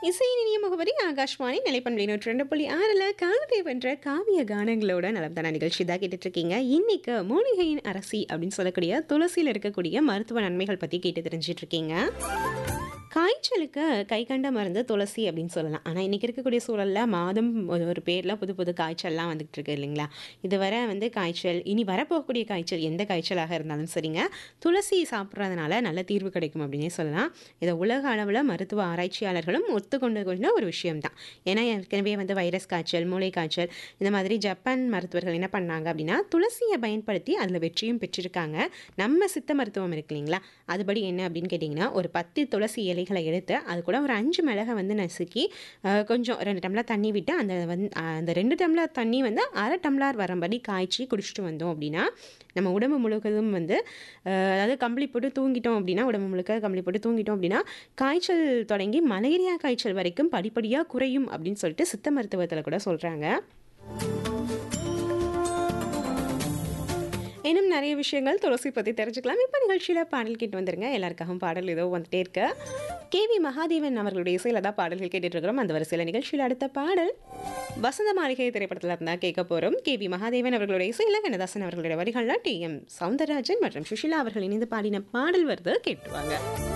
இசை இனிய முகவரி ஆகாஷ்வாணி நிலைப்பண்பலை நூற்றி ரெண்டு புள்ளி ஆறில் காலத்தை வென்ற காவிய கானங்களோட நலம்தான நிகழ்ச்சி தான் கேட்டுட்டு இருக்கீங்க இன்னைக்கு மூலிகையின் அரசி அப்படின்னு சொல்லக்கூடிய துளசியில் இருக்கக்கூடிய மருத்துவ நன்மைகள் பற்றி கேட்டு தெரிஞ்சிட்டு இருக்கீங்க காய்ச்சலுக்கு கை கண்ட மருந்து துளசி அப்படின்னு சொல்லலாம் ஆனால் இன்றைக்கி இருக்கக்கூடிய சூழலில் மாதம் ஒரு ஒரு பேரில் புது புது காய்ச்சல்லாம் வந்துட்டு இருக்கு இல்லைங்களா இதுவரை வந்து காய்ச்சல் இனி வரப்போகக்கூடிய காய்ச்சல் எந்த காய்ச்சலாக இருந்தாலும் சரிங்க துளசி சாப்பிட்றதுனால நல்ல தீர்வு கிடைக்கும் அப்படின்னே சொல்லலாம் இதை உலக அளவில் மருத்துவ ஆராய்ச்சியாளர்களும் ஒத்துக்கொண்டு கொண்ட ஒரு விஷயம்தான் ஏன்னா ஏற்கனவே வந்து வைரஸ் காய்ச்சல் மூளை காய்ச்சல் இந்த மாதிரி ஜப்பான் மருத்துவர்கள் என்ன பண்ணாங்க அப்படின்னா துளசியை பயன்படுத்தி அதில் வெற்றியும் பெற்றிருக்காங்க நம்ம சித்த மருத்துவம் இருக்கு இல்லைங்களா அதுபடி என்ன அப்படின்னு கேட்டிங்கன்னா ஒரு பத்து துளசி இலைகளை எடுத்து அது கூட ஒரு அஞ்சு மிளகை வந்து நசுக்கி அஹ், கொஞ்சம் ரெண்டு டம்ளர் தண்ணி விட்டு அந்த வந்து அந்த ரெண்டு டம்ளர் தண்ணி வந்து அரை டம்ளர் வரம்படி காய்ச்சி குடிச்சிட்டு வந்தோம் அப்படின்னா நம்ம உடம்பு முழுவதும் வந்து அஹ், அதாவது கம்பளி போட்டு தூங்கிட்டோம் அப்படின்னா உடம்பு முழுக்க கம்பளி போட்டு தூங்கிட்டோம் அப்படின்னா காய்ச்சல் தொடங்கி மலேரியா காய்ச்சல் வரைக்கும் படிப்படியாக குறையும் அப்படின்னு சொல்லிட்டு சித்த மருத்துவத்தில் கூட சொல்கிறாங்க இன்னும் நிறைய விஷயங்கள் துளசி பற்றி தெரிஞ்சுக்கலாம் இப்போ நிகழ்ச்சியில் பாடல் கேட்டு வந்துருங்க எல்லாருக்காகவும் பாடல் ஏதோ வந்துட்டே இருக்கு கேவி மகாதேவன் அவர்களுடைய இசையில் தான் பாடல்கள் கேட்டுட்டு இருக்கிறோம் அந்த வரிசையில் நிகழ்ச்சியில் அடுத்த பாடல் வசந்த மாளிகை திரைப்படத்தில் இருந்தால் கேட்க போகிறோம் கேவி மகாதேவன் அவர்களுடைய இசையில் கண்ணதாசன் அவர்களுடைய வரிகளில் டி எம் சவுந்தரராஜன் மற்றும் சுஷிலா அவர்கள் இணைந்து பாடின பாடல் வருது கேட்டுவாங்க